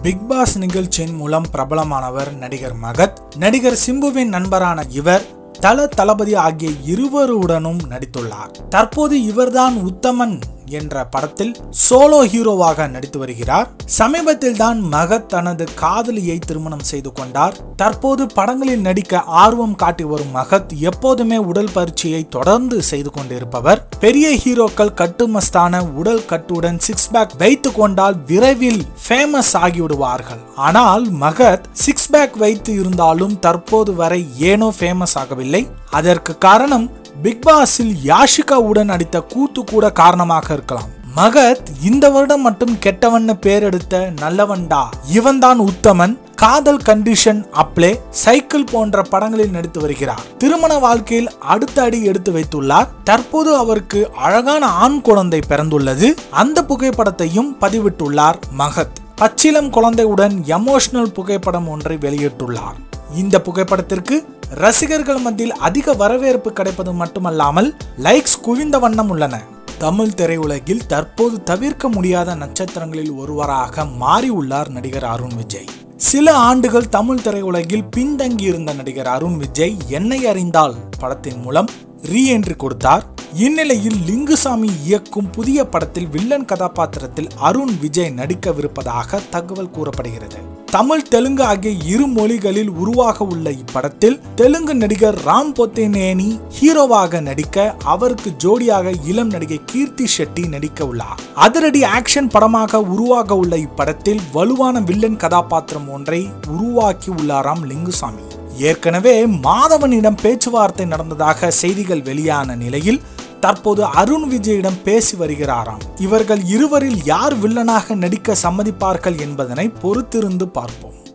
big pass நிகழ்ச்சியின் மூலம் பிரபலமானவர் நடிகர் மகத் நடிகர் சிம்புவின் நண்பரான இவர் தல தளபதி ஆகிய இருவருடனும் நடித்துள்ளார் தற்போது இவர்தான் உத்தமன் என்ற படத்தில் சோலோ ஹீரோவாக நடித்து வருகிறார் சமீபத்தில் தான் மகத் தனது காதலியை திருமணம் செய்து கொண்டார் தற்போது படங்களில் நடிக்க ஆர்வம் காட்டி வரும் மகத் எப்போதுமே உடல் பயிற்சியை தொடர்ந்து செய்து கொண்டிருப்பவர் பெரிய ஹீரோக்கள் கட்டுமஸ்தான உடல் கட்டுடன் சிக்ஸ் பேக் வைத்து கொண்டால் விரைவில் ஃபேமஸ் ஆகிவிடுவார்கள் ஆனால் மகத் சிக்ஸ் பேக் வைத்து இருந்தாலும் தற்போது வரை ஏனோ ஃபேமஸ் ஆகவில்லை அதற்கு காரணம் பிக் பாஸில் யாஷிகாவுடன் நடித்த கூத்து கூட காரணமாக இருக்கலாம் மகத் இந்த வருடம் மட்டும் கெட்டவன்னு பேர் எடுத்த நல்லவன்டா இவன்தான் உத்தமன் காதல் கண்டிஷன் அப்ளே சைக்கிள் போன்ற படங்களில் நடித்து வருகிறார் திருமண வாழ்க்கையில் அடுத்த அடி எடுத்து வைத்துள்ளார் தற்போது அவருக்கு அழகான ஆண் குழந்தை பிறந்துள்ளது அந்த புகைப்படத்தையும் பதிவிட்டுள்ளார் மகத் பச்சிலம் குழந்தையுடன் எமோஷனல் புகைப்படம் ஒன்றை வெளியிட்டுள்ளார் இந்த புகைப்படத்திற்கு ரசிகர்கள் மத்தியில் அதிக வரவேற்பு கிடைப்பது மட்டுமல்லாமல் லைக்ஸ் குவிந்த வண்ணம் உள்ளன தமிழ் திரையுலகில் தற்போது தவிர்க்க முடியாத நட்சத்திரங்களில் ஒருவராக மாறியுள்ளார் நடிகர் அருண் விஜய் சில ஆண்டுகள் தமிழ் திரையுலகில் பின்தங்கி இருந்த நடிகர் அருண் விஜய் என்னை அறிந்தால் படத்தின் மூலம் ரீ என்ட்ரி கொடுத்தார் இந்நிலையில் லிங்குசாமி இயக்கும் புதிய படத்தில் வில்லன் கதாபாத்திரத்தில் அருண் விஜய் நடிக்கவிருப்பதாக தகவல் கூறப்படுகிறது தமிழ் தெலுங்கு ஆகிய இரு மொழிகளில் உருவாக உள்ள இப்படத்தில் தெலுங்கு நடிகர் ராம் பொத்தேனேனி ஹீரோவாக நடிக்க அவருக்கு ஜோடியாக இளம் நடிகை கீர்த்தி ஷெட்டி நடிக்க உள்ளார் அதிரடி ஆக்ஷன் படமாக உருவாக உள்ள இப்படத்தில் வலுவான வில்லன் கதாபாத்திரம் ஒன்றை உருவாக்கி உள்ளாராம் லிங்குசாமி ஏற்கனவே மாதவனிடம் பேச்சுவார்த்தை நடந்ததாக செய்திகள் வெளியான நிலையில் தற்போது அருண் விஜயிடம் பேசி வருகிறாராம் இவர்கள் இருவரில் யார் வில்லனாக நடிக்க சம்மதிப்பார்கள் என்பதனை பொறுத்திருந்து பார்ப்போம்